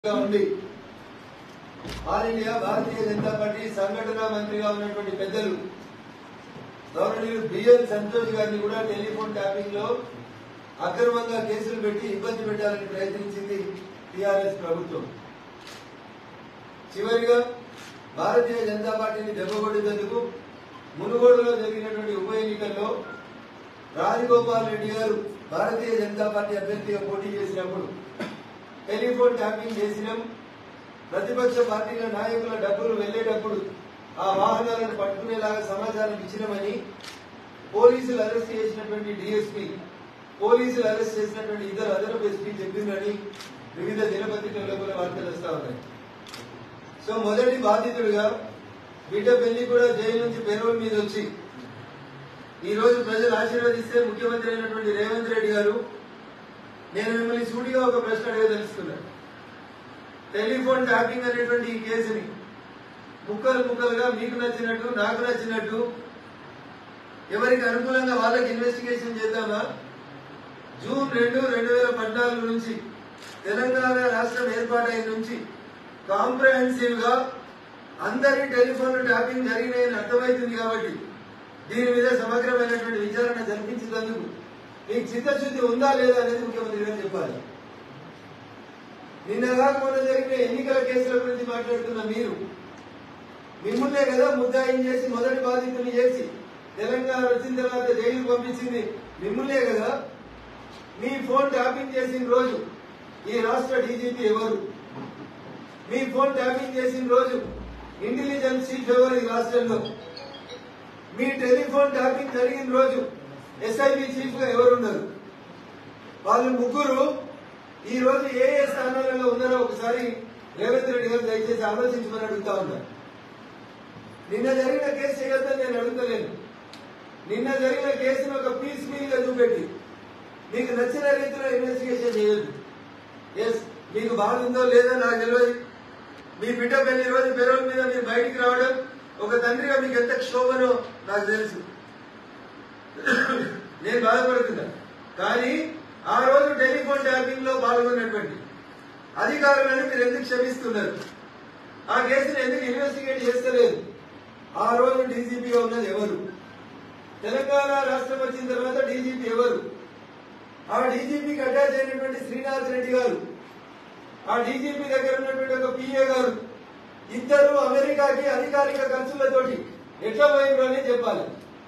గా ఉండి all India Bharatiya Janata party సంఘటన మంత్రిగా ఉన్నటువంటి పెద్దలు గవర్నర్ బిఎల్ సంతోష్ గారిని కూడా టెలిఫోన్ ట్యాపింగ్ లో అక్రమంగా కేసులు పెట్టి ఇబ్బంది పెట్టాలని ప్రయత్నించింది టిఆర్ఎస్ ప్రభుత్వం చివరిగా భారతీయ జనతా పార్టీని దెబ్బకొట్టేందుకు మునుగోడులో జరిగినటువంటి ఉప ఎన్నికల్లో రాజగోపాల్ రెడ్డి గారు భారతీయ జనతా పార్టీ అభ్యర్థిగా పోటీ చేసినప్పుడు టెలిఫోన్ ట్యాపింగ్ చేసినాం ప్రతిపక్ష పార్టీల నాయకుల డబ్బులు వెళ్లేటప్పుడు ఆ వాహనాలను పట్టుకునేలాగా సమాచారం ఇచ్చినామని పోలీసులు అరెస్ట్ చేసినటువంటి డిఎస్పీ పోలీసులు అరెస్ట్ చేసినటువంటి ఇద్దరు అదనపు ఎస్పీ చెప్పిందని వివిధ దినపత్రికల్లో కూడా వార్తలు వస్తా ఉన్నాయి సో మొదటి బాధితుడిగా బిడ్డ పెళ్లి కూడా జైలు నుంచి పెరోల్ మీద వచ్చి ఈ రోజు ప్రజలు ఆశీర్వదిస్తే ముఖ్యమంత్రి అయినటువంటి రేవంత్ రెడ్డి గారు నేను మిమ్మల్ని సూటిగా ఒక ప్రశ్న అడగదలుచుకున్నాను టెలిఫోన్ ట్యాపింగ్ అనేటువంటి ఈ కేసుని ముక్కలు ముక్కలుగా మీకు నచ్చినట్టు నాకు నచ్చినట్టు ఎవరికి అనుకూలంగా వాళ్ళకి ఇన్వెస్టిగేషన్ చేద్దామా జూన్ రెండు రెండు వేల పద్నాలుగు నుంచి తెలంగాణ రాష్ట్రం ఏర్పాటైన నుంచి కాంప్రహెన్సివ్ గా అందరి టెలిఫోన్ ట్యాపింగ్ జరిగినాయని అర్థమవుతుంది కాబట్టి దీని మీద సమగ్రమైనటువంటి విచారణ జరిపించినందుకు మీకు చిత్తశుద్ధి ఉందా లేదా అనేది ముఖ్యమంత్రి గారు చెప్పాలి నిన్న కాక మొన్న జరిగిన ఎన్నికల కేసుల గురించి మాట్లాడుతున్న మీరు మిమ్మల్నే కదా ముద్దాయిం చేసి మొదటి బాధితుని చేసి తెలంగాణ వచ్చిన తర్వాత జైలు పంపించింది మిమ్మల్నే కదా మీ ఫోన్ ట్యాపింగ్ చేసిన రోజు ఈ రాష్ట్ర డీజీపీ ఎవరు మీ ఫోన్ ట్యాపింగ్ చేసిన రోజు ఇంటెలిజెన్స్ చీఫ్ ఎవరు ఈ రాష్ట్రంలో మీ టెలిఫోన్ ట్యాపింగ్ జరిగిన రోజు ఎస్ఐబి చీఫ్ గా ఎవరున్నారు వాళ్ళు ముగ్గురు ఈ రోజు ఏ ఏ స్థానాలలో ఉన్నారో ఒకసారి రేవంత్ రెడ్డి గారు దయచేసి ఆలోచించమని అడుగుతా ఉన్నారు నిన్న జరిగిన కేసు చేయొద్దని నేను అడుగుతలేను నిన్న జరిగిన కేసును ఒక పీస్ మీల్ గా చూపెట్టి మీకు నచ్చిన రీతిలో ఇన్వెస్టిగేషన్ చేయొద్దు ఎస్ మీకు బాధ ఉందో లేదో నాకు తెలియదు మీ బిడ్డ పెళ్లి రోజు పెరోల్ మీద మీరు బయటికి రావడం ఒక తండ్రిగా మీకు ఎంత క్షోభనో నాకు తెలుసు నేను బాధపడుతున్నా కానీ ఆ రోజు టెలిఫోన్ ట్యాపింగ్ లో పాల్గొన్నటువంటి అధికారులను మీరు ఎందుకు క్షమిస్తున్నారు ఆ కేసును ఎందుకు ఇన్వెస్టిగేట్ చేస్తలేదు ఆ రోజు డీజీపీగా ఉన్నది ఎవరు తెలంగాణ రాష్ట్రం వచ్చిన తర్వాత డీజీపీ ఎవరు ఆ డీజీపీకి అటాచ్ అయినటువంటి శ్రీనాథ్ రెడ్డి గారు ఆ డీజీపీ దగ్గర ఉన్నటువంటి ఒక పిఏ గారు ఇద్దరు అమెరికాకి అధికారిక ఖర్చులతోటి ఎట్లా పోయినరు అని చెప్పాలి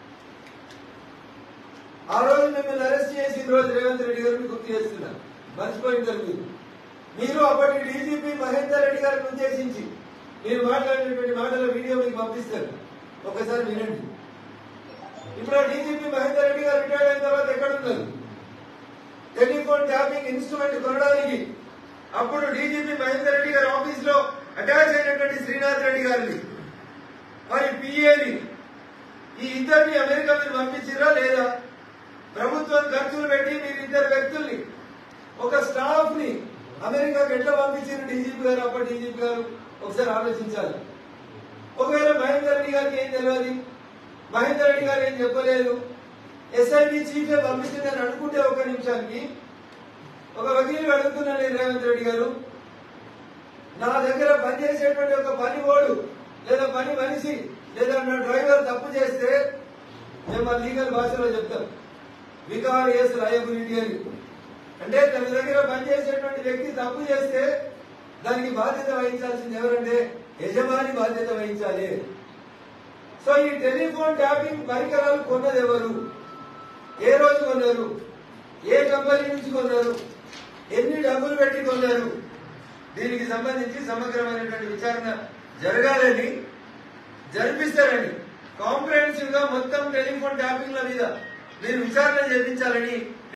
ఆ రోజు మిమ్మల్ని అరెస్ట్ చేసిన రోజు రేవంత్ రెడ్డి గారిని గుర్తు చేస్తున్నారు మర్చిపోయింటారు మీరు మీరు అప్పటి డీజీపీ మహేందర్ రెడ్డి గారిని ఉద్దేశించి మీరు మాట్లాడినటువంటి మాటల వీడియో మీకు పంపిస్తారు ఒకసారి వినండి ఇప్పుడు ఆ డీజీపీ మహేందర్ రెడ్డి గారు రిటైర్ అయిన తర్వాత ఎక్కడున్నారు టెలిఫోన్ ట్యాపింగ్ ఇన్స్ట్రుమెంట్ కొనడానికి అప్పుడు డీజీపీ మహేందర్ రెడ్డి గారి ఆఫీస్ లో అటాచ్ అయినటువంటి శ్రీనాథ్ రెడ్డి గారిని మరి పిఏని ఈ ఇద్దరిని అమెరికా మీరు పంపించిరా లేదా ప్రభుత్వం ఖర్చులు పెట్టి మీరు ఇద్దరు వ్యక్తుల్ని ఒక స్టాఫ్ ని అమెరికాకు ఎట్లా పంపించారు డీజీపీ గారు అప్పటి డీజీపీ గారు ఒకసారి ఆలోచించాలి ఒకవేళ మహేందర్ రెడ్డి గారికి ఏం తెలియదు మహేందర్ రెడ్డి గారు ఏం చెప్పలేదు ఎస్ఐబి చీఫ్ పంపించిందని అనుకుంటే ఒక నిమిషానికి ఒక వకీలు అడుగుతున్నా నేను రేవంత్ రెడ్డి గారు నా దగ్గర పనిచేసేటువంటి ఒక పని ఓడు లేదా పని మనిషి లేదా నా డ్రైవర్ తప్పు చేస్తే మేము మా లీగల్ భాషలో చెప్తాం వికారియస్ లయబిలిటీ అని అంటే తన దగ్గర పనిచేసేటువంటి వ్యక్తి తప్పు చేస్తే దానికి బాధ్యత వహించాల్సింది ఎవరంటే యజమాని బాధ్యత వహించాలి సో ఈ టెలిఫోన్ ట్యాపింగ్ పరికరాలు కొన్నది ఎవరు ఏ రోజు కొన్నారు ఏ కంపెనీ నుంచి కొన్నారు ఎన్ని డబ్బులు పెట్టి కొన్నారు దీనికి సంబంధించి సమగ్రమైనటువంటి విచారణ జరగాలని జరిపిస్తారని కాంప్రహెన్సివ్ గా మొత్తం టెలిఫోన్ ట్యాపింగ్ల మీద మీరు విచారణ జరిపించాలని